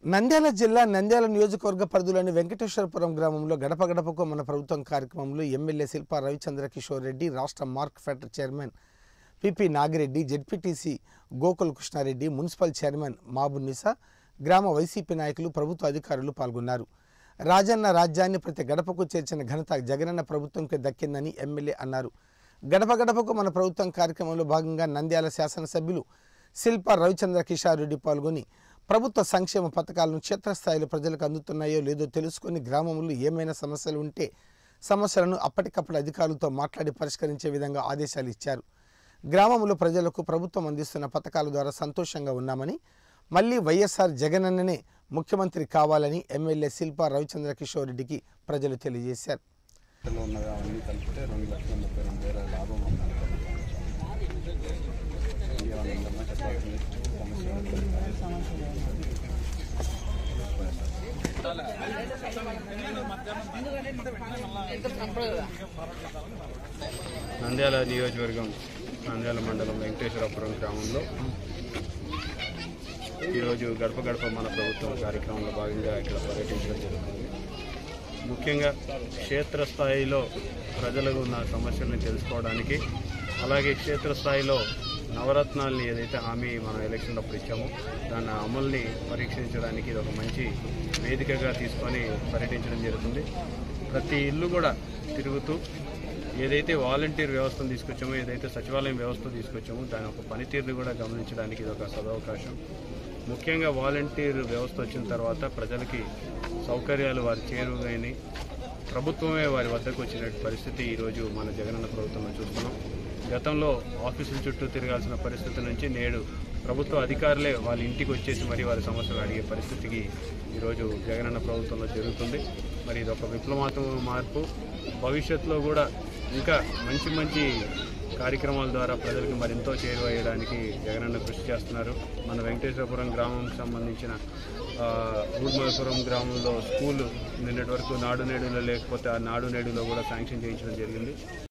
నంద్యాల జిల్లా నంద్యాల నియోజకవర్గ పరిధిలోని వెంకటేశ్వరపురం గ్రామంలో గడప గడపకు మన ప్రభుత్వం కార్యక్రమంలో ఎమ్మెల్యే శిల్పా రవిచంద్ర కిషోర్ రెడ్డి రాష్ట్ర Markfed chairman P P Nagireddy ZPTC Gokul Krishnareddy municipal chairman Mabunnisa గ్రామ వైసీపీ నాయకులు ప్రభుత్వ అధికారులు పాల్గొన్నారు రాజన్న రాజ్యాన్ని ప్రతి గడపకు చేర్చిన ఘనత జగనన్న ప్రభుత్వంకి దక్కిందని ఎమ్మెల్యే అన్నారు గడప గడపకు మన ప్రభుత్వం కార్యక్రమంలో భాగంగా నంద్యాల శాసనసభ్యులు శిల్ప రవిచంద్ర కిషార్ రెడ్డి పాల్గొని ప్రభుత్వ సంక్షేమ పథకాలను క్షేత్రస్థాయిలో ప్రజలకు అందుతున్నాయో లేదో తెలుసుకొని గ్రామంలో ఏమైనా సమస్యలు ఉంటే సమస్యలను అప్పటికప్పుడు అధికారులతో మాట్లాడి పరిష్కరించే విధంగా ఆదేశాలు ఇచ్చారు గ్రామంలో ప్రజలకు ప్రభుత్వం అందిస్తున్న పథకాల ద్వారా సంతోషంగా ఉన్నామని మళ్ళీ వైఎస్ఆర్ జగనన్ననే ముఖ్యమంత్రి కావాలని ఎమ్మెల్యే శిల్పా రవిచంద్ర కిషోర్ రెడ్డికి ప్రజలు తెలియజేశారు లో ఉన్నవి అవన్నీ కలిపితే రెండు లక్షల ముప్పై రెండు వేల లాభం ఉందని ఇంకేమైనా ఉందమ్మా చెప్పాల్సింది సమస్య నంద్యాల నియోజకవర్గం నంద్యాల మండలం వెంకటేశ్వరపురం గ్రామంలో ఈరోజు గడప గడప మన ప్రభుత్వం కార్యక్రమంలో భాగంగా ఇక్కడ పర్యటించడం జరుగుతుంది ముఖ్యంగా క్షేత్రస్థాయిలో ప్రజలకు ఉన్న సమస్యల్ని తెలుసుకోవడానికి అలాగే క్షేత్రస్థాయిలో నవరత్నాల్ని ఏదైతే హామీ మనం ఎలక్షన్ అప్పుడు ఇచ్చామో దాని అమలుని పరీక్షించడానికి ఇది ఒక మంచి వేదికగా తీసుకొని పర్యటించడం జరుగుతుంది ప్రతి ఇల్లు కూడా తిరుగుతూ ఏదైతే వాలంటీర్ వ్యవస్థను తీసుకొచ్చామో ఏదైతే సచివాలయం వ్యవస్థ తీసుకొచ్చామో దాని ఒక పనితీరుని కూడా గమనించడానికి ఇది ఒక సదవకాశం ముఖ్యంగా వాలంటీర్ వ్యవస్థ వచ్చిన తర్వాత ప్రజలకి సౌకర్యాలు వారి చేరువైనవి ప్రభుత్వమే వారి వద్దకు వచ్చిన పరిస్థితి ఈరోజు మన జగనన్న ప్రభుత్వంలో చూస్తున్నాం గతంలో ఆఫీసుల చుట్టూ తిరగాల్సిన పరిస్థితి నుంచి నేడు ప్రభుత్వ అధికారులే వాళ్ళ ఇంటికి వచ్చేసి మరి వారి సమస్యలు అడిగే పరిస్థితికి ఈరోజు జగనన్న ప్రభుత్వంలో జరుగుతుంది మరి ఇది ఒక విప్లవాత్మక మార్పు భవిష్యత్తులో కూడా ఇంకా మంచి మంచి కార్యక్రమాల ద్వారా ప్రజలకు మరింతో చేరువయ్యడానికి జగనన్న కృషి చేస్తున్నారు మన వెంకటేశ్వరపురం గ్రామంకి సంబంధించిన ఆ, ఊర్మలపురం గ్రామంలో స్కూల్ నిన్నటి వరకు నాడు నేడులో లేకపోతే ఆ నాడు నేడులో కూడా శాంక్షన్ చేయించడం జరిగింది